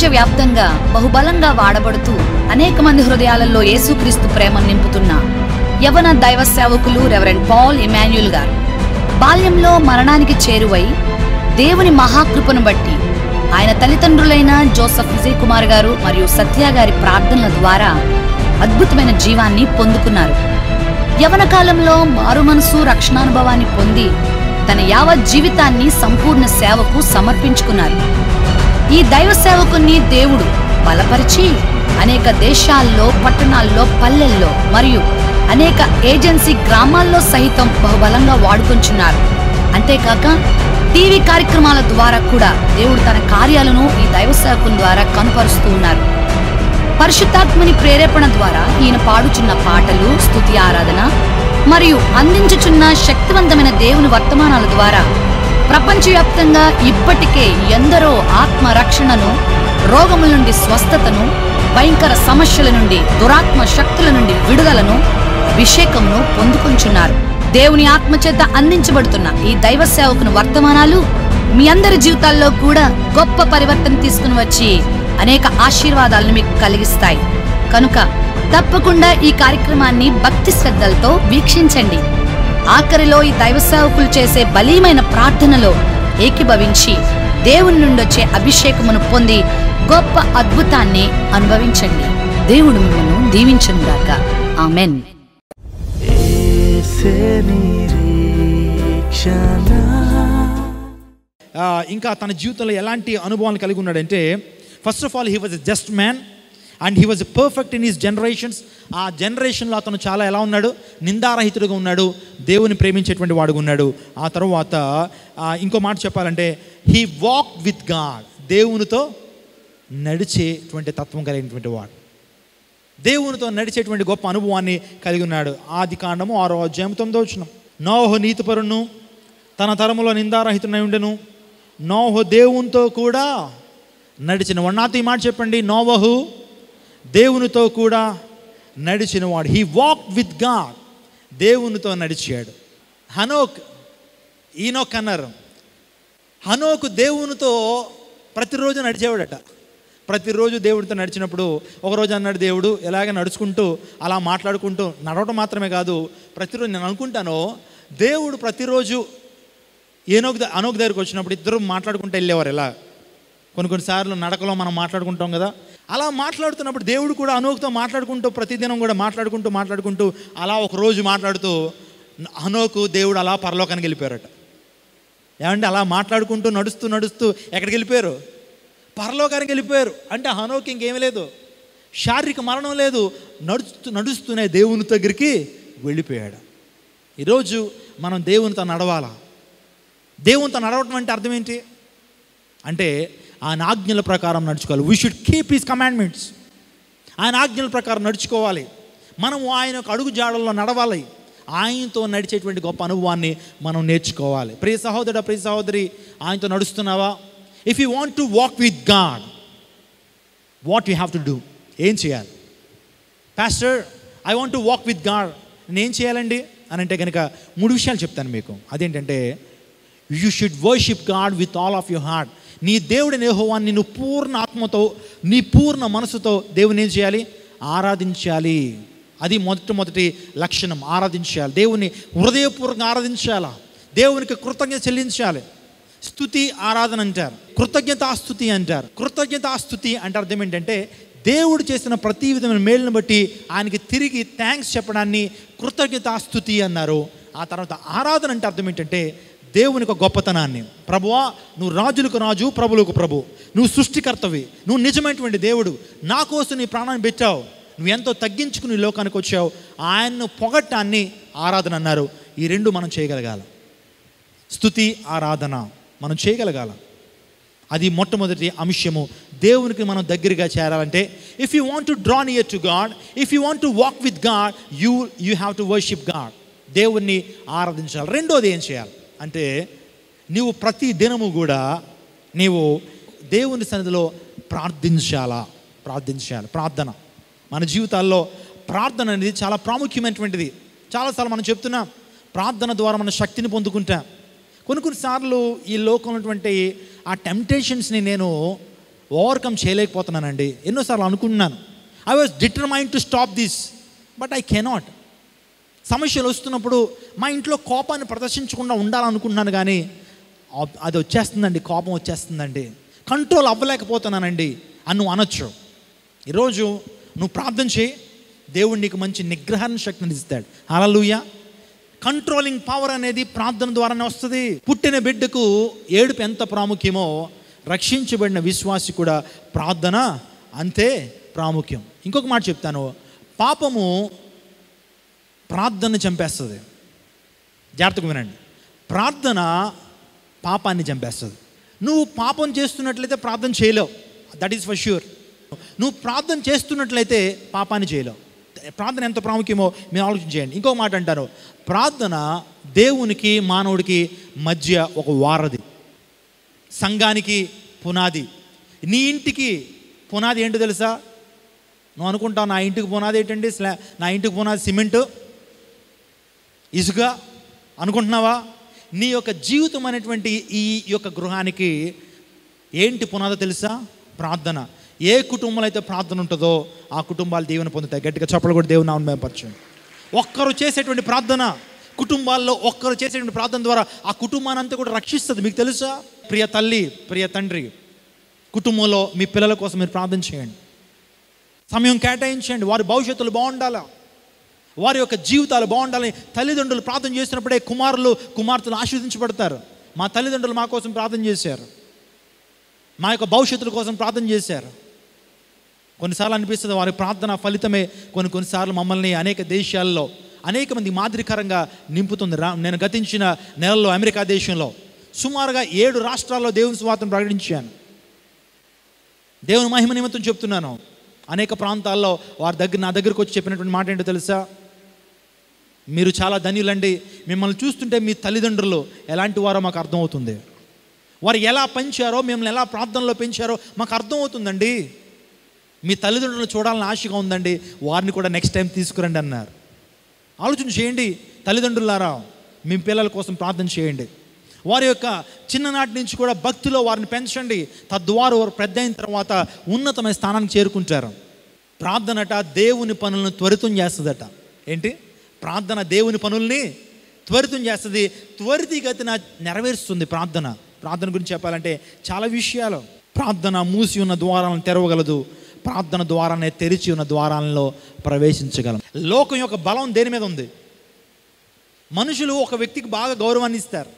ప్రపంచవ్యాప్తంగా బహుబలంగా వాడబడుతూ అనేక మంది హృదయాలలో యేసుక్రీస్తు ప్రేమను నింపుతున్న యవన దైవ సేవకులు రెవరెండ్ పాల్ ఇమాన్యుల్ గారు బాల్యంలో మరణానికి చేరువై దేవుని మహాకృపను బట్టి ఆయన తల్లిదండ్రులైన జోసఫ్ విజయ్ కుమార్ గారు మరియు సత్య గారి ప్రార్థనల ద్వారా అద్భుతమైన జీవాన్ని పొందుకున్నారు యవన కాలంలో మారు మనసు రక్షణానుభవాన్ని పొంది తన యావత్ జీవితాన్ని సంపూర్ణ సేవకు సమర్పించుకున్నారు ఈ దైవ సేవకుని దేవుడు బలపరిచి అనేక దేశాల్లో పట్టణాల్లో పల్లెల్లో మరియు అనేక ఏజెన్సీ గ్రామాల్లో సహితం బహుబలంగా వాడుకొంచున్నారు అంతేకాక టీవీ కార్యక్రమాల ద్వారా కూడా దేవుడు తన కార్యాలను ఈ దైవ సేవకుని ద్వారా కనుపరుస్తూ ఉన్నారు పరిశుద్ధాత్మని ప్రేరేపణ ద్వారా ఈయన పాడుచున్న పాటలు స్తుతి ఆరాధన మరియు అందించుచున్న శక్తివంతమైన దేవుని వర్తమానాల ద్వారా ప్రపంచవ్యాప్తంగా ఇప్పటికే ఎందరో ఆత్మ రక్షణను రోగముల నుండి స్వస్థతను భయంకర సమస్యల నుండి దురాత్మ శక్తుల నుండి విడుదలను అభిషేకంను పొందుకుంటున్నారు దేవుని ఆత్మ చేత అందించబడుతున్న ఈ దైవ సేవకుని వర్తమానాలు మీ అందరి జీవితాల్లో కూడా గొప్ప పరివర్తన తీసుకుని వచ్చి అనేక ఆశీర్వాదాలను మీకు కలిగిస్తాయి కనుక తప్పకుండా ఈ కార్యక్రమాన్ని భక్తి శ్రద్ధలతో వీక్షించండి ఆఖరిలో ఈ దైవ సేవకులు చేసే బలీయమైన ప్రార్థనలో ఏకీభవించి దేవుని నుండి వచ్చే అభిషేకమును పొంది గొప్ప అద్భుతాన్ని అనుభవించండి దేవుడు మిమ్మల్ని దీవించుగాక ఆమెన్ ఏసే నిరీక్షణ ఆ, ఇంకా తన జీవితంలో ఎలాంటి అనుభవాలు కలిగి ఉన్నాడంటే first of all he was a just man and he was perfect in his generations ఆ జనరేషన్లో అతను చాలా ఎలా ఉన్నాడు నిందారహితుడుగా ఉన్నాడు దేవుని ప్రేమించేటువంటి వాడుగా ఉన్నాడు ఆ తర్వాత ఆ, ఇంకో మాట చెప్పాలంటే హీ వాక్ విత్ గాడ్ దేవునితో నడిచేటువంటి తత్వం కలిగినటువంటి వాడు దేవునితో నడిచేటువంటి గొప్ప అనుభవాన్ని కలిగి ఉన్నాడు ఆది కాండము ఆరో అధ్యాయం తొమ్మిదో వచ్చిన నోహు నీతిపరును తన తరములో నిందారహితునై ఉండెను నోహు దేవునితో కూడా నడిచిన వాడు నాతో ఈ మాట చెప్పండి నోవహు దేవునితో కూడా నడిచిన వాడు హీ వాక్ విత్ గాడ్ దేవునితో నడిచాడు హనోక్ ఈనోక్ అన్నారు హనోకు దేవునితో ప్రతిరోజు నడిచేవాడట ప్రతిరోజు దేవుడితో నడిచినప్పుడు ఒకరోజు అన్నాడు దేవుడు ఎలాగ నడుచుకుంటూ అలా మాట్లాడుకుంటూ నడవడం మాత్రమే కాదు ప్రతిరోజు నేను అనుకుంటాను దేవుడు ప్రతిరోజు ఏనోక్ ద- అనోక్ దగ్గరికి వచ్చినప్పుడు ఇద్దరు మాట్లాడుకుంటూ వెళ్ళేవారు ఎలా కొన్ని కొన్నిసార్లు నడకలో మనం మాట్లాడుకుంటాం కదా అలా మాట్లాడుతున్నప్పుడు దేవుడు కూడా అనోక్తో మాట్లాడుకుంటూ ప్రతిదినం కూడా మాట్లాడుకుంటూ మాట్లాడుకుంటూ అలా ఒక రోజు మాట్లాడుతూ అనోకు దేవుడు అలా పరలోకానికి వెళ్ళిపోయారట ఏమంటే అలా మాట్లాడుకుంటూ నడుస్తూ నడుస్తూ ఎక్కడికి వెళ్ళిపోయారు పరలోకానికి వెళ్ళిపోయారు అంటే హనోకి ఇంకేమీ లేదు శారీరక మరణం లేదు నడుస్తూ నడుస్తూనే దేవుని దగ్గరికి వెళ్ళిపోయాడు ఈరోజు మనం దేవునితో నడవాలా దేవునితో నడవటం అంటే అర్థం ఏంటి అంటే ఆయన ఆజ్ఞల ప్రకారం నడుచుకోవాలి we should keep his commandments ఆయన ఆజ్ఞల ప్రకారం నడుచుకోవాలి మనం ఆయన యొక్క అడుగు జాడల్లో నడవాలి ఆయనతో నడిచేటువంటి గొప్ప అనుభవాన్ని మనం నేర్చుకోవాలి ప్రియ సహోదరుడు ప్రియ సహోదరి ఆయనతో నడుస్తున్నావా if you want to walk with God what you have to do ఏం చేయాలి pastor I want to walk with God నేను ఏం చేయాలండి అని అంటే కనుక మూడు విషయాలు చెప్తాను మీకు అదేంటంటే you should worship God with all of your heart నీ దేవుడి నేహోవాన్ని నువ్వు పూర్ణ ఆత్మతో నీ పూర్ణ మనసుతో దేవుని ఏం చేయాలి ఆరాధించాలి అది మొట్టమొదటి లక్షణం ఆరాధించాలి దేవుని హృదయపూర్వకంగా ఆరాధించాలా దేవునికి కృతజ్ఞత చెల్లించాలి స్థుతి ఆరాధన అంటారు కృతజ్ఞతాస్తుతి అంటారు కృతజ్ఞతాస్తుతి అంటే అర్థం ఏంటంటే దేవుడు చేసిన ప్రతి విధమైన మేలును బట్టి ఆయనకి తిరిగి థ్యాంక్స్ చెప్పడాన్ని కృతజ్ఞతాస్తుతి అన్నారు ఆ తర్వాత ఆరాధన అంటే అర్థం ఏంటంటే దేవుని యొక్క గొప్పతనాన్ని ప్రభువా నువ్వు రాజులకు రాజు ప్రభులకు ప్రభు నువ్వు సృష్టికర్తవి నువ్వు నిజమైనటువంటి దేవుడు నా కోసం నీ ప్రాణాన్ని పెట్టావు నువ్వు ఎంతో తగ్గించుకుని ఈ లోకానికి వచ్చావు ఆయన్ను పొగట్టాన్ని ఆరాధన అన్నారు ఈ రెండు మనం చేయగలగాలి స్థుతి ఆరాధన మనం చేయగలగాల అది మొట్టమొదటి అంశము దేవునికి మనం దగ్గరగా చేరాలంటే if you want to draw near to God if you want to walk with God you you have to worship God దేవుణ్ణి ఆరాధించాలి రెండోది ఏం చేయాలి అంటే నీవు ప్రతి దినము కూడా నీవు దేవుని సన్నిధిలో ప్రార్థించాలా ప్రార్థించాలి ప్రార్థన మన జీవితాల్లో ప్రార్థన అనేది చాలా ప్రాముఖ్యమైనటువంటిది చాలాసార్లు మనం చెప్తున్నాం ప్రార్థన ద్వారా మన శక్తిని పొందుకుంటాం కొన్ని కొన్నిసార్లు ఈ లోకంలో ఉన్నటువంటి ఆ టెంప్టేషన్స్ని నేను ఓవర్కమ్ చేయలేకపోతున్నానండి ఎన్నోసార్లు అనుకున్నాను I was determine to stop this but I cannot సమస్యలు వస్తున్నప్పుడు మా ఇంట్లో కోపాన్ని ప్రదర్శించకుండా ఉండాలనుకుంటున్నాను కానీ అబ్- అది వచ్చేస్తుందండి కోపం వచ్చేస్తుందండి కంట్రోల్ అవ్వలేకపోతున్నానండి అని నువ్వు అనొచ్చు ఈరోజు నువ్వు ప్రార్థన చేయి దేవుడు నీకు మంచి నిగ్రహణ శక్తిని ఇస్తాడు అలలుయ కంట్రోలింగ్ పవర్ అనేది ప్రార్థన ద్వారానే వస్తుంది పుట్టిన బిడ్డకు ఏడుపు ఎంత ప్రాముఖ్యమో రక్షించబడిన విశ్వాసి కూడా ప్రార్థన అంతే ప్రాముఖ్యం ఇంకొక మాట చెప్తాను పాపము ప్రార్థన చంపేస్తుంది జాగ్రత్తగా వినండి ప్రార్థన పాపాన్ని చంపేస్తుంది నువ్వు పాపం చేస్తున్నట్లయితే ప్రార్థన చేయలేవు దట్ ఈస్ ఫర్ ష్యూర్ నువ్వు ప్రార్థన చేస్తున్నట్లయితే పాపాన్ని చేయలేవు ప్రార్థన ఎంత ప్రాముఖ్యమో మీరు ఆలోచన చేయండి ఇంకో మాట అంటారు ప్రార్థన దేవునికి మానవుడికి మధ్య ఒక వారధి సంఘానికి పునాది నీ ఇంటికి పునాది ఏంటో తెలుసా నువ్వు అనుకుంటావు నా ఇంటికి పునాది ఏంటండి స్లా నా ఇంటికి పునాది సిమెంటు ఇసుక అనుకుంటున్నావా నీ యొక్క జీవితం అనేటువంటి ఈ యొక్క గృహానికి ఏంటి పునాదో తెలుసా ప్రార్థన ఏ కుటుంబంలో అయితే ప్రార్థన ఉంటుందో ఆ కుటుంబాలు దేవుని పొందుతాయి గట్టిగా చప్పలు కూడా దేవుని నామం మేపరచండి ఒక్కరు చేసేటువంటి ప్రార్థన కుటుంబాల్లో ఒక్కరు చేసేటువంటి ప్రార్థన ద్వారా ఆ కుటుంబాన్ని అంతా కూడా రక్షిస్తుంది మీకు తెలుసా ప్రియ తల్లి ప్రియ తండ్రి కుటుంబంలో మీ పిల్లల కోసం మీరు ప్రార్థన చేయండి సమయం కేటాయించండి వారి భవిష్యత్తులు బాగుండాలా వారి యొక్క జీవితాలు బాగుండాలని తల్లిదండ్రులు ప్రార్థన చేసినప్పుడే కుమారులు కుమార్తెలు ఆశీర్వదించబడతారు మా తల్లిదండ్రులు మా కోసం ప్రార్థన చేశారు మా యొక్క భవిష్యత్తుల కోసం ప్రార్థన చేశారు కొన్నిసార్లు అనిపిస్తుంది వారి ప్రార్థన ఫలితమే కొన్ని కొన్నిసార్లు మమ్మల్ని అనేక దేశాల్లో అనేక మంది మాదిరికరంగా నింపుతుంది రా నేను గతించిన నెలల్లో అమెరికా దేశంలో సుమారుగా ఏడు రాష్ట్రాల్లో దేవుని స్వాతం ప్రకటించాను దేవుని మహిమ నిమిత్తం చెప్తున్నాను అనేక ప్రాంతాల్లో వారి దగ్గర నా దగ్గరకు వచ్చి చెప్పినటువంటి మాట ఏంటో తెలుసా మీరు చాలా ధన్యులండి మిమ్మల్ని చూస్తుంటే మీ తల్లిదండ్రులు ఎలాంటి వారో మాకు అర్థమవుతుంది వారు ఎలా పెంచారో మిమ్మల్ని ఎలా ప్రార్థనలో పెంచారో మాకు అర్థమవుతుందండి మీ తల్లిదండ్రులను చూడాలని ఆశగా ఉందండి వారిని కూడా నెక్స్ట్ టైం తీసుకురండి అన్నారు ఆలోచన చేయండి తల్లిదండ్రులారా మీ పిల్లల కోసం ప్రార్థన చేయండి వారి యొక్క చిన్ననాటి నుంచి కూడా భక్తిలో వారిని పెంచండి తద్వారా వారు పెద్ద అయిన తర్వాత ఉన్నతమైన స్థానానికి చేరుకుంటారు ప్రార్థనట దేవుని పనులను త్వరితం చేస్తుందట ఏంటి ప్రార్థన దేవుని పనుల్ని త్వరితం చేస్తుంది త్వరితగతిన నెరవేరుస్తుంది ప్రార్థన ప్రార్థన గురించి చెప్పాలంటే చాలా విషయాలు ప్రార్థన మూసి ఉన్న ద్వారాలను తెరవగలదు ప్రార్థన ద్వారానే తెరిచి ఉన్న ద్వారాలలో ప్రవేశించగలం లోకం యొక్క బలం దేని మీద ఉంది మనుషులు ఒక వ్యక్తికి బాగా గౌరవాన్ని ఇస్తారు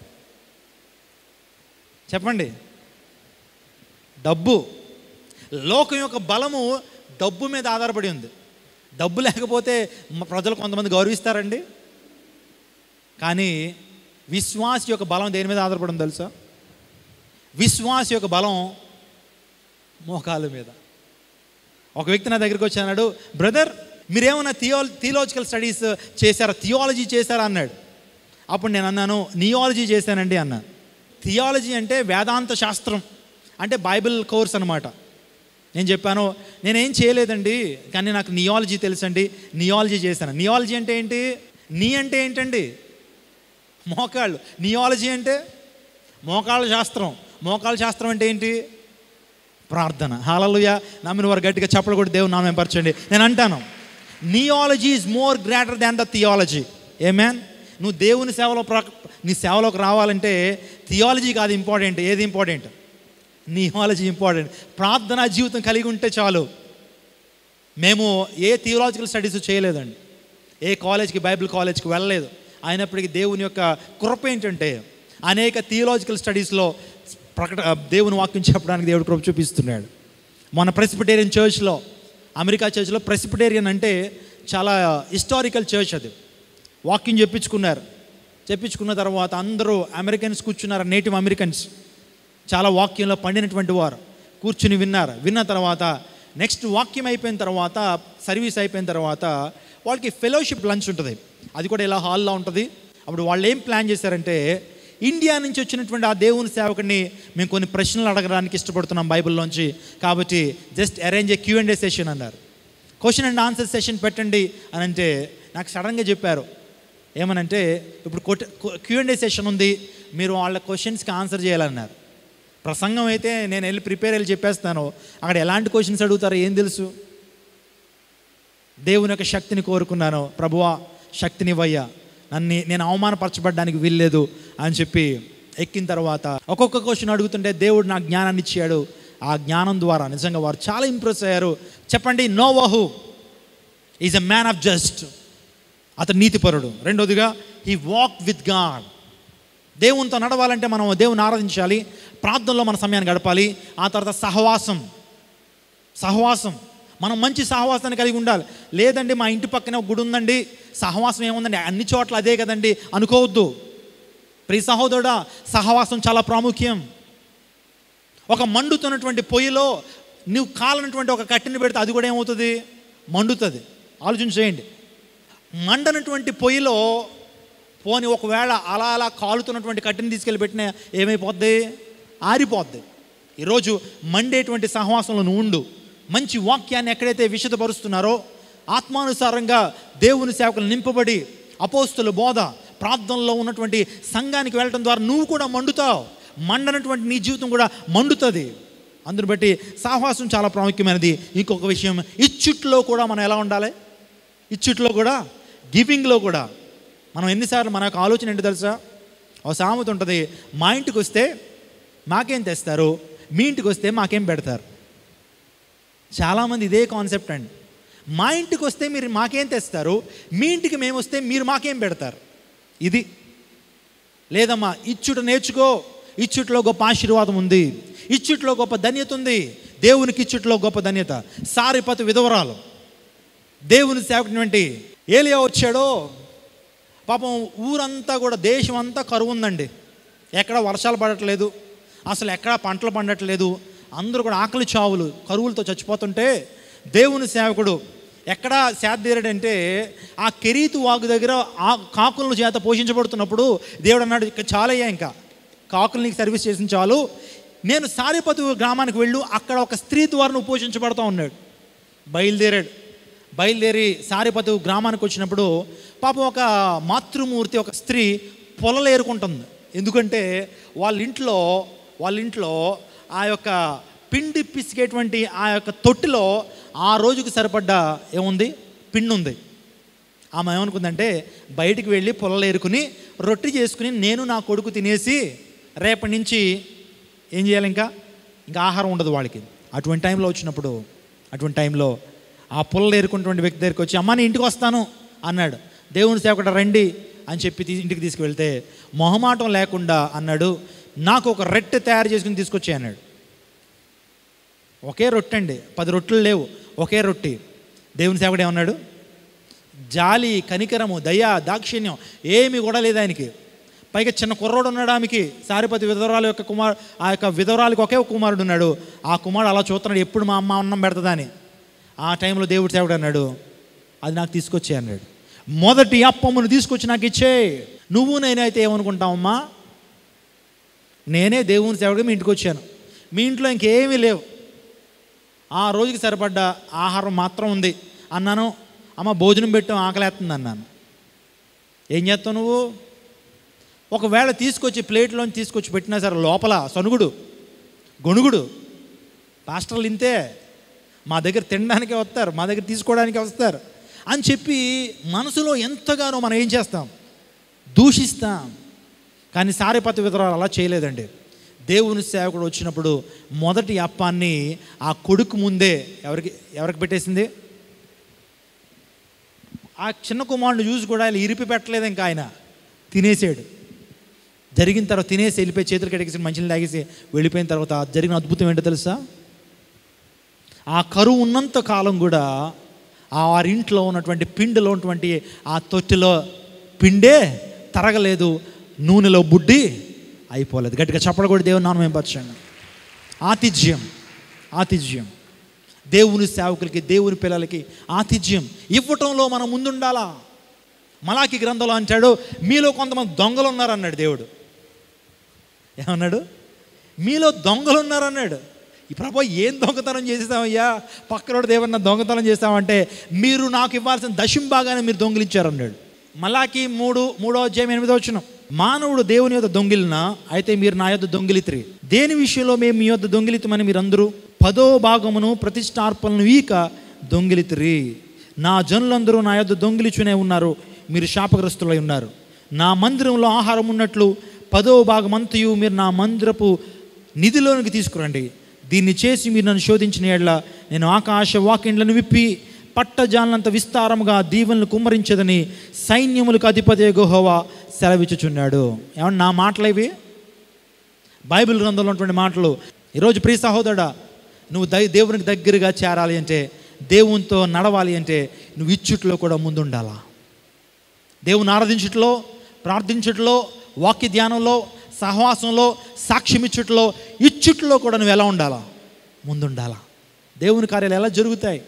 చెప్పండి డబ్బు లోకం యొక్క బలము డబ్బు మీద ఆధారపడి ఉంది డబ్బు లేకపోతే మ- ప్రజలు కొంతమంది గౌరవిస్తారండి కానీ విశ్వాస యొక్క బలం దేని మీద ఆధారపడి ఉంది తెలుసా విశ్వాస యొక్క బలం మోకాల మీద ఒక వ్యక్తి నా దగ్గరికి వచ్చి అన్నాడు బ్రదర్ మీరేమన్నా థియో థియోలాజికల్ స్టడీస్ చేశారా థియాలజీ చేశారా అన్నాడు అప్పుడు నేను అన్నాను నియాలజీ చేశానండి అన్నాను థియాలజీ అంటే వేదాంత శాస్త్రం అంటే బైబిల్ కోర్స్ అనమాట నేను చెప్పాను నేనేం చేయలేదండి కానీ నాకు నియాలజీ తెలుసండి నియాలజీ చేశాను నియాలజీ అంటే ఏంటి నీ అంటే ఏంటండి మోకాళ్ళు నియాలజీ అంటే మోకాళ్ళ శాస్త్రం మోకాళ్ళ శాస్త్రం అంటే ఏంటి ప్రార్థన హాలలుయ నమ్మిన వారు గట్టిగా చెప్పలు కూడా దేవుని నామం పరచండి నేను అంటాను neology is more greater than the theology a man నువ్వు దేవుని సేవలో ప్ర నీ సేవలోకి రావాలంటే థియాలజీ కాదు ఇంపార్టెంట్ ఏది ఇంపార్టెంట్ నియాలజీ ఇంపార్టెంట్ ప్రార్థనా జీవితం కలిగి ఉంటే చాలు మేము ఏ థియోలాజికల్ స్టడీస్ చేయలేదండి ఏ కాలేజ్కి బైబిల్ కాలేజ్కి వెళ్ళలేదు అయినప్పటికీ దేవుని యొక్క కృప ఏంటంటే అనేక థియోలాజికల్ స్టడీస్లో ప్రకట దేవుని వాక్యం చెప్పడానికి దేవుడు కృప చూపిస్తున్నాడు మన ప్రెసిపిటేరియన్ చర్చ్లో అమెరికా చర్చ్లో ప్రెసిపిటేరియన్ అంటే చాలా హిస్టారికల్ చర్చ్ అది వాక్యం చెప్పించుకున్నారు చెప్పించుకున్న తర్వాత అందరూ అమెరికన్స్ కూర్చున్నారు నేటివ్ అమెరికన్స్ చాలా వాక్యంలో పండినటువంటి వారు కూర్చుని విన్నారు విన్న తర్వాత నెక్స్ట్ వాక్యం అయిపోయిన తర్వాత సర్వీస్ అయిపోయిన తర్వాత వాళ్ళకి ఫెలోషిప్ లంచ్ ఉంటుంది అది కూడా ఇలా హాల్లో ఉంటుంది అప్పుడు వాళ్ళు ఏం ప్లాన్ చేశారంటే ఇండియా నుంచి వచ్చినటువంటి ఆ దేవుని సేవకుడిని మేము కొన్ని ప్రశ్నలు అడగడానికి ఇష్టపడుతున్నాం బైబిల్లోంచి కాబట్టి just arrange a Q and A session అన్నారు క్వశ్చన్ అండ్ ఆన్సర్ సెషన్ పెట్టండి అని అంటే నాకు సడన్గా చెప్పారు ఏమనంటే ఇప్పుడు క్యూ అండ్ ఏ సెషన్ ఉంది మీరు వాళ్ళ క్వశ్చన్స్కి ఆన్సర్ చేయాలన్నారు ప్రసంగం అయితే నేను వెళ్ళి ప్రిపేర్ వెళ్ళి చెప్పేస్తాను అక్కడ ఎలాంటి క్వశ్చన్స్ అడుగుతారో ఏం తెలుసు దేవుని యొక్క శక్తిని కోరుకున్నాను ప్రభువా శక్తినివ్వయ్యా నన్ను నేను అవమానపరచబడ్డానికి వీల్లేదు అని చెప్పి ఎక్కిన తర్వాత ఒక్కొక్క క్వశ్చన్ అడుగుతుంటే దేవుడు నాకు జ్ఞానాన్ని ఇచ్చాడు ఆ జ్ఞానం ద్వారా నిజంగా వారు చాలా ఇంప్రెస్ అయ్యారు చెప్పండి నోవహు is a man of just అతను నీతిపరుడు రెండోదిగా హీ వాక్ విత్ గాడ్ దేవునితో నడవాలంటే మనం దేవుని ఆరాధించాలి ప్రార్థనలో మన సమయాన్ని గడపాలి ఆ తర్వాత సహవాసం సహవాసం మనం మంచి సహవాసాన్ని కలిగి ఉండాలి లేదండి మా ఇంటి పక్కనే ఒక గుడి ఉందండి సహవాసం ఏముందండి అన్ని చోట్ల అదే కదండి అనుకోవద్దు ప్రియ సహోదరుడా సహవాసం చాలా ప్రాముఖ్యం ఒక మండుతున్నటువంటి పొయ్యిలో నువ్వు కాలనటువంటి ఒక కట్టెని పెడితే అది కూడా ఏమవుతుంది మండుతుంది ఆలోచన చేయండి మండనటువంటి పొయ్యిలో పోని ఒకవేళ అలా అలా కాలుతున్నటువంటి కట్టెని తీసుకెళ్ళి పెట్టినా ఏమైపోద్ది ఆరిపోద్ది ఈరోజు మండేటువంటి సహవాసంలో నువ్వు ఉండు మంచి వాక్యాన్ని ఎక్కడైతే విషదపరుస్తున్నారో ఆత్మానుసారంగా దేవుని సేవకులు నింపబడి అపోస్తుల బోధ ప్రార్థనలో ఉన్నటువంటి సంఘానికి వెళ్ళటం ద్వారా నువ్వు కూడా మండుతావు మండనటువంటి నీ జీవితం కూడా మండుతుంది అందుని బట్టి సహవాసం చాలా ప్రాముఖ్యమైనది ఇంకొక విషయం ఇచ్చుట్లో కూడా మనం ఎలా ఉండాలి ఇచ్చుట్లో కూడా గివింగ్లో కూడా మనం ఎన్నిసార్లు మన యొక్క ఆలోచన ఏంటి తెలుసా ఒక సామెత ఉంటుంది మా ఇంటికి వస్తే మాకేం తెస్తారు మీ ఇంటికి వస్తే మాకేం పెడతారు చాలామంది ఇదే కాన్సెప్ట్ అండి మా ఇంటికి వస్తే మీరు మాకేం తెస్తారు మీ ఇంటికి మేము వస్తే మీరు మాకేం పెడతారు ఇది లేదమ్మా ఇచ్చుట నేర్చుకో ఇచ్చుట్లో గొప్ప ఆశీర్వాదం ఉంది ఇచ్చుట్లో గొప్ప ధన్యత ఉంది దేవునికి ఇచ్చుట్లో గొప్ప ధన్యత సారిపతి విధవరాలు దేవుని సేవకునటువంటి ఏలియా వచ్చాడో పాపం ఊరంతా కూడా దేశం అంతా కరువు ఉందండి ఎక్కడ వర్షాలు పడట్లేదు అసలు ఎక్కడ పంటలు పండట్లేదు అందరూ కూడా ఆకలి చావులు కరువులతో చచ్చిపోతుంటే దేవుని సేవకుడు ఎక్కడ సేద్దీరాడంటే ఆ కెరీతు వాగు దగ్గర ఆ కాకుల చేత పోషించబడుతున్నప్పుడు దేవుడు అన్నాడు ఇక చాలయ్యా ఇంకా కాకులు నీకు సర్వీస్ చేసిన చాలు నేను సారిపతి గ్రామానికి వెళ్ళు అక్కడ ఒక స్త్రీ ద్వారా నువ్వు పోషించబడుతూ ఉన్నాడు బయలుదేరాడు బయలుదేరి సారిపతి గ్రామానికి వచ్చినప్పుడు పాపం ఒక మాతృమూర్తి ఒక స్త్రీ పొలలు ఏరుకుంటుంది ఎందుకంటే వాళ్ళ ఇంట్లో వాళ్ళ ఇంట్లో ఆ యొక్క పిండి పిసికేటువంటి ఆ యొక్క తొట్టిలో ఆ రోజుకి సరిపడ్డ ఏముంది పిండి ఉంది ఆమె ఏమనుకుందంటే బయటికి వెళ్ళి పొలలు ఏరుకుని రొట్టె చేసుకుని నేను నా కొడుకు తినేసి రేపటి నుంచి ఏం చేయాలి ఇంకా ఇంకా ఆహారం ఉండదు వాళ్ళకి అటువంటి టైంలో వచ్చినప్పుడు అటువంటి టైంలో ఆ పుల్లలు ఏరుకున్నటువంటి వ్యక్తి దగ్గరికి వచ్చి అమ్మ నేను ఇంటికి వస్తాను అన్నాడు దేవుని సేవకుడు రండి అని చెప్పి తీ- ఇంటికి తీసుకువెళ్తే మొహమాటం లేకుండా అన్నాడు నాకు ఒక రొట్టె తయారు చేసుకుని తీసుకొచ్చి అన్నాడు ఒకే రొట్టె అండి పది రొట్టెలు లేవు ఒకే రొట్టె దేవుని సేవకుడు ఏమన్నాడు జాలి కనికరము దయ దాక్షిణ్యం ఏమీ కూడా లేదు ఆయనకి పైగా చిన్న కుర్రోడు ఉన్నాడు ఆమెకి సారిపతి విధవరాలు యొక్క కుమార్ ఆ యొక్క విధవరాలకు ఒకే ఒక కుమారుడు ఉన్నాడు ఆ కుమారుడు అలా చూస్తున్నాడు ఎప్పుడు మా అమ్మ అన్నం పెడతదా అని ఆ టైంలో దేవుడు సేవడు అన్నాడు అది నాకు తీసుకొచ్చే అన్నాడు మొదటి అప్పమును తీసుకొచ్చి నాకు ఇచ్చే నువ్వు నేనైతే ఏమనుకుంటావమ్మా నేనే దేవుని సేవడిగా మీ ఇంటికి వచ్చాను మీ ఇంట్లో ఇంకేమీ లేవు ఆ రోజుకి సరిపడ్డ ఆహారం మాత్రం ఉంది అన్నాను అమ్మ భోజనం పెట్టాం ఆకలేస్తుంది అన్నాను ఏం చేస్తావు నువ్వు ఒకవేళ తీసుకొచ్చి ప్లేట్లోని తీసుకొచ్చి పెట్టినా సరే లోపల సనుగుడు గొణుగుడు పాస్టర్లు ఇంతే మా దగ్గర తినడానికే వస్తారు మా దగ్గర తీసుకోవడానికే వస్తారు అని చెప్పి మనసులో ఎంతగానో మనం ఏం చేస్తాం దూషిస్తాం కానీ సారిపతి విధరాలు అలా చేయలేదండి దేవుని సేవకుడు వచ్చినప్పుడు మొదటి అప్పాన్ని ఆ కొడుకు ముందే ఎవరికి ఎవరికి పెట్టేసింది ఆ చిన్న కుమారుని చూసి కూడా ఆయన ఇరిపి పెట్టలేదు ఇంకా ఆయన తినేసాడు జరిగిన తర్వాత తినేసి వెళ్ళిపోయి చేతులు కడిగేసి మంచిని తాగేసి వెళ్ళిపోయిన తర్వాత జరిగిన అద్భుతం ఏంటో తెలుసా ఆ కరువు ఉన్నంత కాలం కూడా ఆ వారింట్లో ఉన్నటువంటి పిండిలో ఉన్నటువంటి ఆ తొట్టిలో పిండే తరగలేదు నూనెలో బుడ్డి అయిపోలేదు గట్టిగా చెప్పడం కూడా దేవుని నామం ఏం పరచండి ఆతిథ్యం ఆతిథ్యం దేవుని సేవకులకి దేవుని పిల్లలకి ఆతిథ్యం ఇవ్వటంలో మనం ముందుండాలా మలాకి గ్రంథంలో అంటాడు మీలో కొంతమంది దొంగలు ఉన్నారన్నాడు దేవుడు ఏమన్నాడు మీలో దొంగలు ఉన్నారన్నాడు ఈ ప్రభా ఏం దొంగతనం చేస్తామయ్యా పక్కనోడు దేవన్న దొంగతనం చేస్తామంటే మీరు నాకు ఇవ్వాల్సిన దశం బాగానే మీరు దొంగిలించారన్నాడు మలాకి మూడు మూడో అధ్యాయం ఎనిమిదో వచ్చిన మానవుడు దేవుని యొద్ద దొంగిలిన అయితే మీరు నా యొద్ద దొంగిలితిరి దేని విషయంలో మేము మీ యొద్ద దొంగిలితమని మీరందరూ పదో భాగమును ప్రతిష్టార్పణను వీక దొంగిలితిరి నా జనులందరూ నా యొద్ద దొంగిలిచునే ఉన్నారు మీరు శాపగ్రస్తులై ఉన్నారు నా మందిరంలో ఆహారం ఉన్నట్లు పదో భాగమంతయు మీరు నా మందిరపు నిధిలోనికి తీసుకురండి దీన్ని చేసి మీరు నన్ను శోధించిన ఎడ్ల నేను ఆకాశ వాకిండ్లను విప్పి పట్టజాలనంత విస్తారముగా దీవెనలు కుమ్మరించదని సైన్యములకు అధిపతి గుహోవా సెలవిచ్చుచున్నాడు ఏమన్నా నా మాటలు ఇవి బైబిల్ గ్రంథంలో ఉన్నటువంటి మాటలు ఈరోజు ప్రియ సహోదరుడా నువ్వు దై దేవునికి దగ్గరగా చేరాలి అంటే దేవునితో నడవాలి అంటే నువ్వు ఇచ్చుట్లో కూడా ముందుండాలా దేవుని ఆరాధించుట్లో ప్రార్థించుట్లో వాక్య ధ్యానంలో సహవాసంలో సాక్ష్యం ఇచ్చుట్లో ఇచ్చుట్లో కూడా నువ్వు ఎలా ఉండాలా ముందుండాలా దేవుని కార్యాలు ఎలా జరుగుతాయి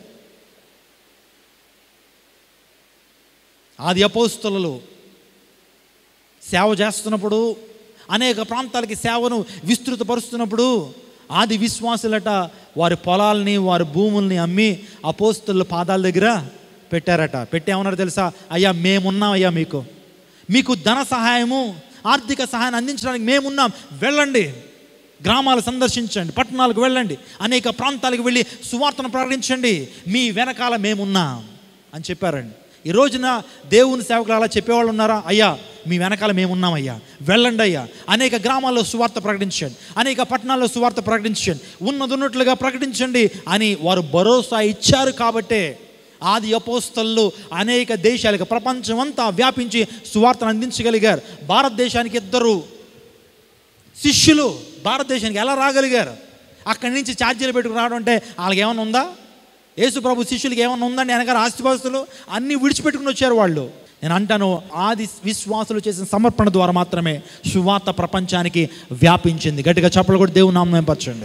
ఆది అపోస్తులలో సేవ చేస్తున్నప్పుడు అనేక ప్రాంతాలకి సేవను విస్తృతపరుస్తున్నప్పుడు ఆది విశ్వాసులట వారి పొలాల్ని వారి భూముల్ని అమ్మి అపోస్తుల పాదాల దగ్గర పెట్టారట పెట్టి ఏమన్నారు తెలుసా అయ్యా మేమున్నాం అయ్యా మీకు మీకు ధన సహాయము ఆర్థిక సహాయాన్ని అందించడానికి మేమున్నాం వెళ్ళండి గ్రామాలు సందర్శించండి పట్టణాలకు వెళ్ళండి అనేక ప్రాంతాలకు వెళ్ళి సువార్తను ప్రకటించండి మీ వెనకాల మేమున్నాం అని చెప్పారండి ఈ రోజున దేవుని సేవకులు అలా చెప్పేవాళ్ళు ఉన్నారా అయ్యా మీ వెనకాల మేమున్నాం అయ్యా వెళ్ళండి అయ్యా అనేక గ్రామాల్లో సువార్త ప్రకటించండి అనేక పట్టణాల్లో సువార్త ప్రకటించండి ఉన్నది ఉన్నట్లుగా ప్రకటించండి అని వారు భరోసా ఇచ్చారు కాబట్టే ఆది అపోస్తలు అనేక దేశాలకు ప్రపంచమంతా వ్యాపించి సువార్తను అందించగలిగారు భారతదేశానికి ఇద్దరు శిష్యులు భారతదేశానికి ఎలా రాగలిగారు అక్కడి నుంచి ఛార్జీలు పెట్టుకుని రావడం అంటే వాళ్ళకి ఏమైనా ఉందా యేసు ప్రభు శిష్యులకి ఏమైనా ఉందండి వెనకాల ఆస్తిపాస్తులు అన్నీ విడిచిపెట్టుకుని వచ్చారు వాళ్ళు నేను అంటాను ఆది విశ్వాసులు చేసిన సమర్పణ ద్వారా మాత్రమే సువార్త ప్రపంచానికి వ్యాపించింది గట్టిగా చెప్పలు కూడా దేవుని నామం పరచండి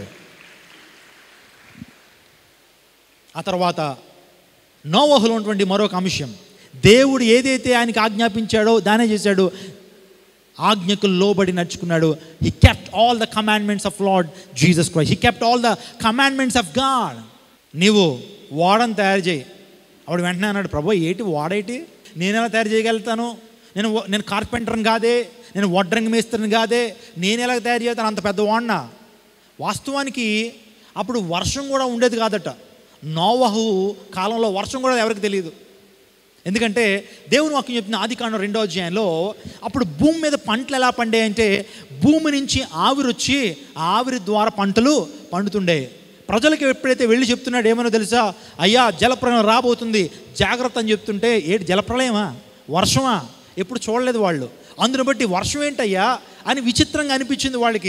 ఆ తర్వాత నోవహులో ఉన్నటువంటి మరొక అంశం దేవుడు ఏదైతే ఆయనకి ఆజ్ఞాపించాడో దానే చేశాడు ఆజ్ఞకు లోబడి నడుచుకున్నాడు he kept all the commandments of Lord Jesus Christ he kept all the commandments of God నీవు వాడని తయారు చేయి అప్పుడు వెంటనే అన్నాడు ప్రభు ఏంటి వాడేటి నేను ఎలా తయారు చేయగలుగుతాను నేను వ- నేను కార్పెంటర్ని కాదే నేను వడ్రంగి మేస్త్రిని కాదే నేను ఎలా తయారు చేస్తాను అంత పెద్ద వాడినా వాస్తవానికి అప్పుడు వర్షం కూడా ఉండేది కాదట నోవహు కాలంలో వర్షం కూడా ఎవరికి తెలియదు ఎందుకంటే దేవుని వాక్యం చెప్తున్న ఆది కాండం రెండో అధ్యాయంలో అప్పుడు భూమి మీద పంటలు ఎలా పండాయంటే భూమి నుంచి ఆవిరి వచ్చి ఆ ఆవిరి ద్వారా పంటలు పండుతుండే ప్రజలకు ఎప్పుడైతే వెళ్ళి చెప్తున్నాడు ఏమనో తెలుసా అయ్యా జలప్రలయం రాబోతుంది జాగ్రత్త అని చెప్తుంటే ఏంటి జలప్రలయమా వర్షమా ఎప్పుడు చూడలేదు వాళ్ళు అందును బట్టి వర్షం ఏంటయ్యా అని విచిత్రంగా అనిపించింది వాళ్ళకి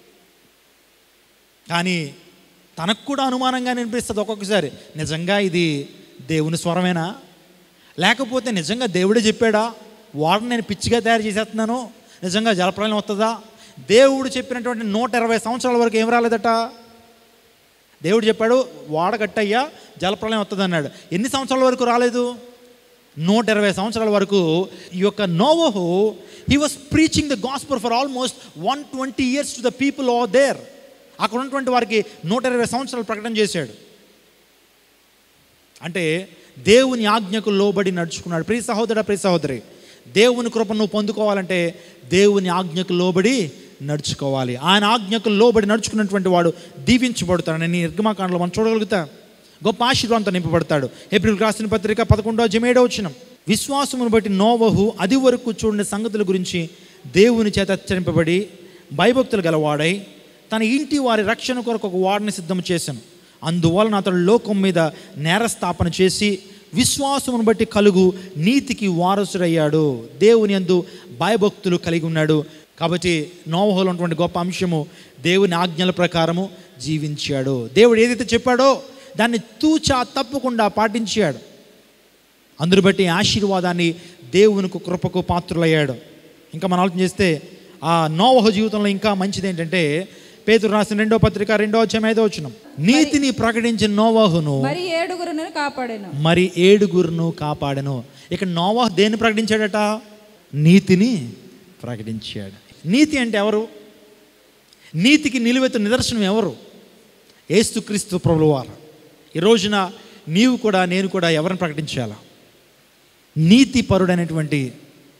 కానీ తనకు కూడా అనుమానంగా అనిపిస్తుంది ఒక్కొక్కసారి నిజంగా ఇది దేవుని స్వరమేనా లేకపోతే నిజంగా దేవుడే చెప్పాడా వాడిని నేను పిచ్చిగా తయారు చేసేస్తున్నాను నిజంగా జలప్రలయం వస్తుందా దేవుడు చెప్పినటువంటి నూట ఇరవై సంవత్సరాల వరకు ఏం రాలేదట దేవుడు చెప్పాడు వాడ కట్టయ్యా జలప్రలయం వస్తుంది అన్నాడు ఎన్ని సంవత్సరాల వరకు రాలేదు నూట ఇరవై సంవత్సరాల వరకు ఈ యొక్క నోవహు he was preaching the gospel for almost one twenty years to the people are there అక్కడ ఉన్నటువంటి వారికి నూట ఇరవై సంవత్సరాలు ప్రకటన చేశాడు అంటే దేవుని ఆజ్ఞకు లోబడి నడుచుకున్నాడు ప్రియ సహోదర ప్రియ సహోదరి దేవుని కృప నువ్వు పొందుకోవాలంటే దేవుని ఆజ్ఞకు లోబడి నడుచుకోవాలి ఆయన ఆజ్ఞకు లోబడి నడుచుకున్నటువంటి వాడు దీవించబడతాడు నేను నిర్గమాకాండలో మనం చూడగలుగుతా గొప్ప ఆశీర్వాదంతో నింపబడతాడు ఏప్రిల్ రాసిన పత్రిక పదకొండో జమేడో వచ్చిన విశ్వాసమును బట్టి నోవహు అది వరకు చూడని సంగతుల గురించి దేవుని చేత హెచ్చరింపబడి భయభక్తులు గలవాడై తన ఇంటి వారి రక్షణ కొరకు ఒక వాడిని సిద్ధం చేశాను అందువలన అతడు లోకం మీద నేరస్థాపన చేసి విశ్వాసమును బట్టి కలుగు నీతికి వారసుడయ్యాడు దేవుని యందు భయభక్తులు కలిగి ఉన్నాడు కాబట్టి నోవహోలో ఉన్నటువంటి గొప్ప అంశము దేవుని ఆజ్ఞల ప్రకారము జీవించాడు దేవుడు ఏదైతే చెప్పాడో దాన్ని తూచా తప్పకుండా పాటించాడు అందును బట్టి ఆశీర్వాదాన్ని దేవునికి కృపకు పాత్రులయ్యాడు ఇంకా మనం ఆలోచన చేస్తే ఆ నోవహ జీవితంలో ఇంకా మంచిది ఏంటంటే పేతురు రాసిన రెండో పత్రిక రెండో అధ్యాయం ఐదో వచ్చిన నీతిని ప్రకటించిన నోవాహును మరి ఏడుగురును కాపాడాను మరి ఏడుగురును కాపాడను ఇక నోవాహు దేన్ని ప్రకటించాడట నీతిని ప్రకటించాడు నీతి అంటే ఎవరు నీతికి నిలువెత్తు నిదర్శనం ఎవరు ఏసుక్రీస్తు ప్రభువారు ఈ రోజున నీవు కూడా నేను కూడా ఎవరిని ప్రకటించాలా నీతి పరుడైనటువంటి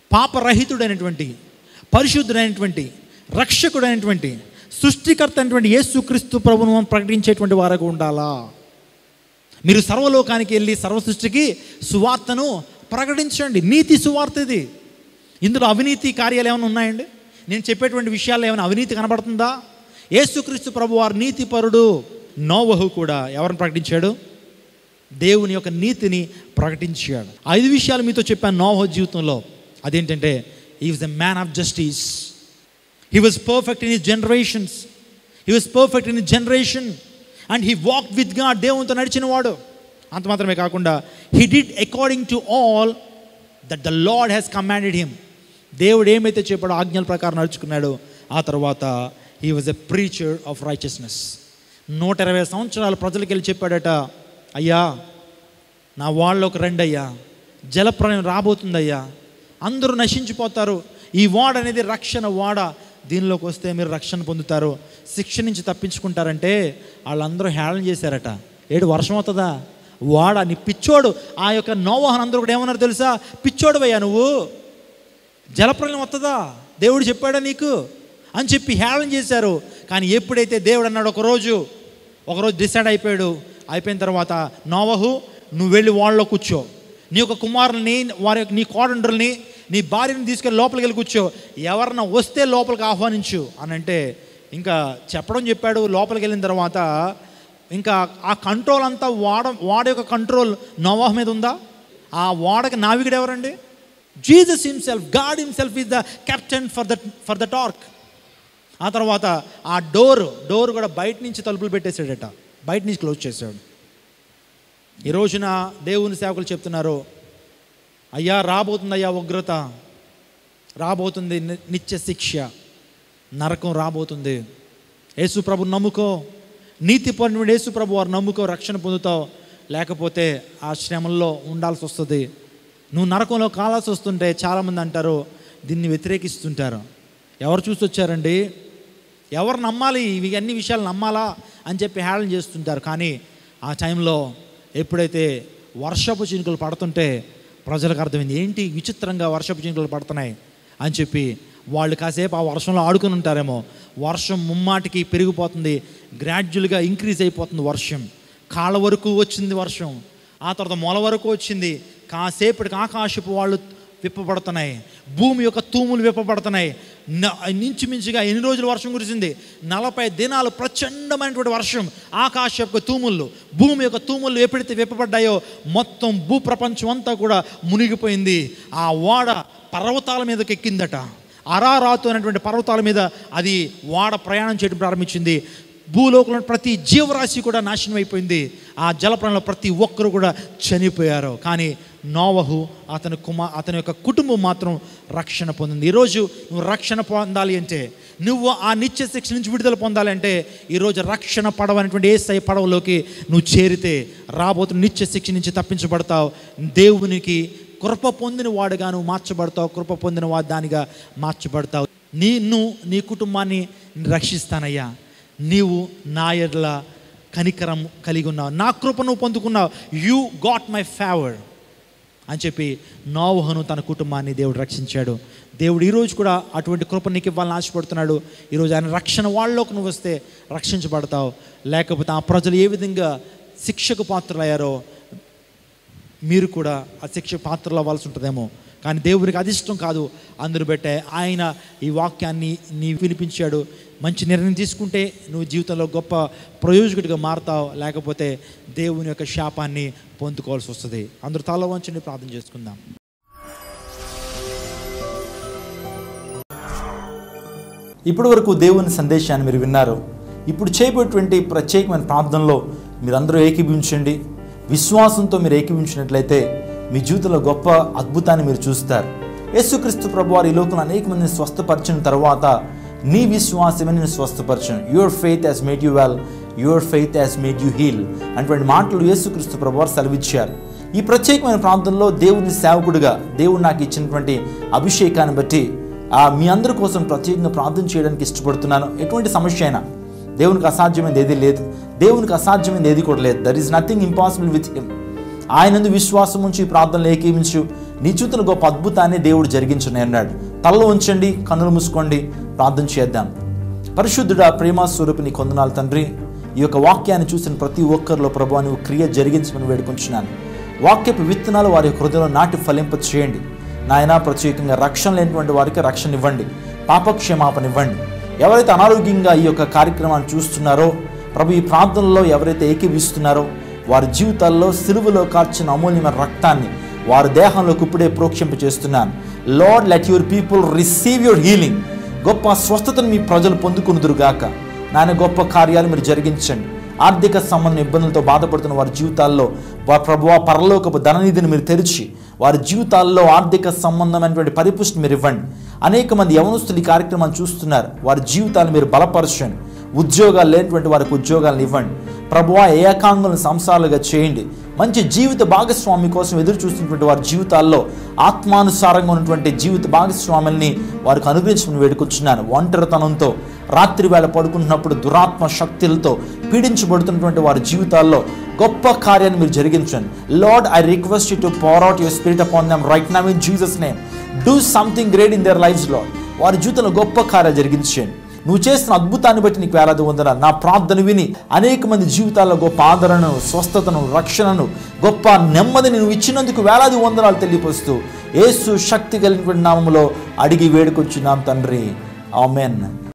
పాపరహితుడైనటువంటి పరిశుద్ధుడైనటువంటి రక్షకుడైనటువంటి సృష్టికర్త అయినటువంటి యేసుక్రీస్తు ప్రభును మనం ప్రకటించేటువంటి వారికి ఉండాలా మీరు సర్వలోకానికి వెళ్ళి సర్వ సృష్టికి సువార్తను ప్రకటించండి నీతి సువార్త ఇది ఇందులో అవినీతి కార్యాలు ఏమైనా ఉన్నాయండి నేను చెప్పేటువంటి విషయాల్లో ఏమైనా అవినీతి కనబడుతుందా యేసుక్రీస్తు ప్రభు వారు నీతిపరుడు నోవహు కూడా ఎవరిని ప్రకటించాడు దేవుని యొక్క నీతిని ప్రకటించాడు ఐదు విషయాలు మీతో చెప్పాను నోవహు జీవితంలో అదేంటంటే he was a man of justice he was perfect in his generations he was perfect in his generation and he walk with God దేవునితో నడిచిన వాడు అంత మాత్రమే కాకుండా he did according to all that the Lord has commanded him దేవుడు ఏమైతే చెప్పాడో ఆజ్ఞల ప్రకారం నడుచుకున్నాడో ఆ తర్వాత he was a preacher of righteousness నూట ఇరవై సంవత్సరాలు ప్రజలకి వెళ్ళి చెప్పాడట అయ్యా నా వాళ్ళలోకి రండి అయ్యా జలప్రలయం రాబోతుందయ్యా అందరూ నశించిపోతారు ఈ వాడ అనేది రక్షణ వాడ దీనిలోకి వస్తే మీరు రక్షణ పొందుతారు శిక్ష నుంచి తప్పించుకుంటారంటే వాళ్ళందరూ హేళన చేశారట ఏడు వర్షం అవుతుందా వాడ నీ పిచ్చోడు ఆ యొక్క నోవాహన్ అందరూ కూడా ఏమన్నారు తెలుసా పిచ్చోడు అయ్యా నువ్వు జలప్రలయం వస్తుందా దేవుడు చెప్పాడా నీకు అని చెప్పి హేళన చేశారు కానీ ఎప్పుడైతే దేవుడు అన్నాడు ఒకరోజు ఒకరోజు డిసైడ్ అయిపోయాడు అయిపోయిన తర్వాత నోవహు నువ్వు వెళ్ళి వాళ్ళలో కూర్చో నీ యొక్క కుమారుల్ని వారి యొక్క నీ కోడండ్రుల్ని నీ భార్యని తీసుకెళ్ళి లోపలికి వెళ్ళి కూర్చో ఎవరన్నా వస్తే లోపలికి ఆహ్వానించు అని అంటే ఇంకా చెప్పడం చెప్పాడు లోపలికి వెళ్ళిన తర్వాత ఇంకా ఆ కంట్రోల్ అంతా వాడ వాడ యొక్క కంట్రోల్ నోవాహ్ మీద ఉందా ఆ వాడకి నావికుడు ఎవరండి Jesus himself God himself is the captain for the for the ark ఆ తర్వాత ఆ డోర్ డోర్ కూడా బయట నుంచి తలుపులు పెట్టేశాడట బయట నుంచి క్లోజ్ చేశాడు ఈ రోజున దేవుని సేవకులు చెప్తున్నారు అయ్యా రాబోతుంది అయ్యా ఉగ్రత రాబోతుంది ని- నిత్య శిక్ష నరకం రాబోతుంది యేసు ప్రభు నమ్ముకో నీతి పడిన యేసు ప్రభు వారు నమ్ముకో రక్షణ పొందుతావు లేకపోతే ఆ శ్రమల్లో ఉండాల్సి వస్తుంది నువ్వు నరకంలో కాలాల్సి వస్తుంటే చాలామంది అంటారు దీన్ని వ్యతిరేకిస్తుంటారు ఎవరు చూసి వచ్చారండి ఎవరు నమ్మాలి ఇవి అన్ని విషయాలు నమ్మాలా అని చెప్పి హేళన చేస్తుంటారు కానీ ఆ టైంలో ఎప్పుడైతే వర్షపు చినుకులు పడుతుంటే ప్రజలకు అర్థమైంది ఏంటి విచిత్రంగా వర్షపు చినుకులు పడుతున్నాయి అని చెప్పి వాళ్ళు కాసేపు ఆ వర్షంలో ఆడుకుని ఉంటారేమో వర్షం ముమ్మాటికి పెరిగిపోతుంది గ్రాడ్యువల్గా ఇంక్రీజ్ అయిపోతుంది వర్షం కాళ్ళ వరకు వచ్చింది వర్షం ఆ తర్వాత మొల వరకు వచ్చింది కాసేపటికి ఆకాశపు వాళ్ళు విప్పబడుతున్నాయి భూమి యొక్క తూములు విప్పబడుతున్నాయి న- ఇంచుమించుగా ఎన్ని రోజులు వర్షం కురిసింది నలభై దినాలు ప్రచండమైనటువంటి వర్షం ఆకాశ యొక్క తూములు భూమి యొక్క తూములు ఎప్పుడైతే విప్పబడ్డాయో మొత్తం భూప్రపంచం అంతా కూడా మునిగిపోయింది ఆ ఓడ పర్వతాల మీదకి ఎక్కిందట అరారాతు అనేటువంటి పర్వతాల మీద అది వాడ ప్రయాణం చేయడం ప్రారంభించింది భూలోకంలో ప్రతి జీవరాశి కూడా నాశనం అయిపోయింది ఆ జలప్రాణంలో ప్రతి ఒక్కరు కూడా చనిపోయారు కానీ నోవహు అతని కుమార్ అతని యొక్క కుటుంబం మాత్రం రక్షణ పొందింది ఈరోజు నువ్వు రక్షణ పొందాలి అంటే నువ్వు ఆ నిత్య శిక్ష నుంచి విడుదల పొందాలి అంటే ఈరోజు రక్షణ పడవ అనేటువంటి ఏసై పడవలోకి నువ్వు చేరితే రాబోతున్న నిత్య శిక్ష నుంచి తప్పించబడతావు దేవునికి కృప పొందిన వాడుగా నువ్వు మార్చబడతావు కృప పొందిన వాడు దానిగా మార్చబడతావు నిన్ను నీ కుటుంబాన్ని రక్షిస్తానయ్యా నీవు నా ఎడ్ల కనికరం కలిగి ఉన్నావు నా కృప నువ్వు పొందుకున్నావు యూ గాట్ మై ఫేవర్ అని చెప్పి నోవహను తన కుటుంబాన్ని దేవుడు రక్షించాడు దేవుడు ఈరోజు కూడా అటువంటి కృప నీకు ఇవ్వాలని ఆశపడుతున్నాడు ఈరోజు ఆయన రక్షణ వాళ్ళలోకి నువ్వు వస్తే రక్షించబడతావు లేకపోతే ఆ ప్రజలు ఏ విధంగా శిక్షకు పాత్రలయ్యారో మీరు కూడా ఆ శిక్ష పాత్రలు అవ్వాల్సి ఉంటుందేమో కానీ దేవునికి అది ఇష్టం కాదు అందరు బట్టే ఆయన ఈ వాక్యాన్ని నీ వినిపించాడు మంచి నిర్ణయం తీసుకుంటే నువ్వు జీవితంలో గొప్ప ప్రయోజకుడిగా మారుతావు లేకపోతే దేవుని యొక్క శాపాన్ని పొందుకోవాల్సి వస్తుంది అందరూ తల వంచండి ప్రార్థన చేసుకుందాం ఇప్పటి వరకు దేవుని సందేశాన్ని మీరు విన్నారు ఇప్పుడు చేయబోయేటువంటి ప్రత్యేకమైన ప్రార్థనలో మీరందరూ ఏకీభవించండి విశ్వాసంతో మీరు ఏకీభవించినట్లయితే మీ జీవితంలో గొప్ప అద్భుతాన్ని మీరు చూస్తారు యేసుక్రీస్తు ప్రభు వారు ఈ లోకంలో అనేక మందిని స్వస్థపరిచిన తర్వాత నీ విశ్వాసమే నేను స్వస్థపరచను your faith has made you well your faith has made you heal అటువంటి మాటలు యేసుక్రీస్తు ప్రభు వారు సెలవిచ్చారు ఈ ప్రత్యేకమైన ప్రాంతంలో దేవుని సేవకుడిగా దేవుడు నాకు ఇచ్చినటువంటి అభిషేకాన్ని బట్టి ఆ మీ అందరి కోసం ప్రత్యేకంగా ప్రార్థన చేయడానికి ఇష్టపడుతున్నాను ఎటువంటి సమస్య అయినా దేవునికి అసాధ్యమైనది ఏది లేదు దేవునికి అసాధ్యమైనది ఏది కూడా లేదు there is nothing impossible with him ఆయనందు విశ్వాసం ఉంచి ఈ ప్రార్థనలు ఏకీవించు నీ జీవితంలో గొప్ప అద్భుతాన్ని దేవుడు జరిగించని అన్నాడు తలలో ఉంచండి కన్నులు మూసుకోండి ప్రార్థన చేద్దాం పరిశుద్ధుడా ప్రేమ స్వరూపిని కొందనాలు తండ్రి ఈ యొక్క వాక్యాన్ని చూసిన ప్రతి ఒక్కరిలో ప్రభు నువ్వు క్రియ జరిగించమని వేడుకుంటున్నాను వాక్యపు విత్తనాలు వారి యొక్క హృదయంలో నాటి ఫలింప చేయండి నాయన ప్రత్యేకంగా రక్షణ లేనటువంటి వారికి రక్షణ ఇవ్వండి పాపక్షమాపణ ఇవ్వండి ఎవరైతే అనారోగ్యంగా ఈ యొక్క కార్యక్రమాన్ని చూస్తున్నారో ప్రభు ఈ ప్రాంతంలో ఎవరైతే ఏకీవిస్తున్నారో వారి జీవితాల్లో సిలువలో కార్చిన అమూల్యమైన రక్తాన్ని వారి దేహంలోకి ఇప్పుడే ప్రోక్షింప చేస్తున్నాను Lord let your people receive your healing గొప్ప స్వస్థతను మీ ప్రజలు పొందుకునుదురుగాక నాయన గొప్ప కార్యాలు మీరు జరిగించండి ఆర్థిక సంబంధం ఇబ్బందులతో బాధపడుతున్న వారి జీవితాల్లో వా ప్రభువా పరలోకపు ధననిధిని మీరు తెరిచి వారి జీవితాల్లో ఆర్థిక సంబంధమైనటువంటి పరిపుష్టి మీరు ఇవ్వండి అనేక మంది యవనస్తులు ఈ కార్యక్రమాన్ని చూస్తున్నారు వారి జీవితాలు మీరు బలపరచండి ఉద్యోగాలు లేనటువంటి వారికి ఉద్యోగాలను ఇవ్వండి ప్రభువా ఏకాంగులను సంసారాలుగా చేయండి మంచి జీవిత భాగస్వామి కోసం ఎదురు చూస్తున్నటువంటి వారి జీవితాల్లో ఆత్మానుసారంగా ఉన్నటువంటి జీవిత భాగస్వాముల్ని వారికి అనుగ్రహించమని వేడుకొచ్చున్నాను ఒంటరితనంతో రాత్రి వేళ పడుకుంటున్నప్పుడు దురాత్మ శక్తులతో పీడించబడుతున్నటువంటి వారి జీవితాల్లో గొప్ప కార్యాన్ని మీరు జరిగించండి Lord I request you to power out your spirit upon them right now in Jesus name do something great in their lifes Lord వారి జీవితంలో గొప్ప కార్యాలు జరిగించండి నువ్వు చేసిన అద్భుతాన్ని బట్టి నీకు వేలాది వందన నా ప్రార్థన విని అనేక మంది జీవితాల్లో గొప్ప ఆదరణను స్వస్థతను రక్షణను గొప్ప నెమ్మదిని నువ్వు ఇచ్చినందుకు వేలాది వందనాలు తెలియపరుస్తూ యేసు శక్తి కలిగినటువంటి నామములో అడిగి వేడుకొచ్చున్నాం తండ్రి ఆమెన్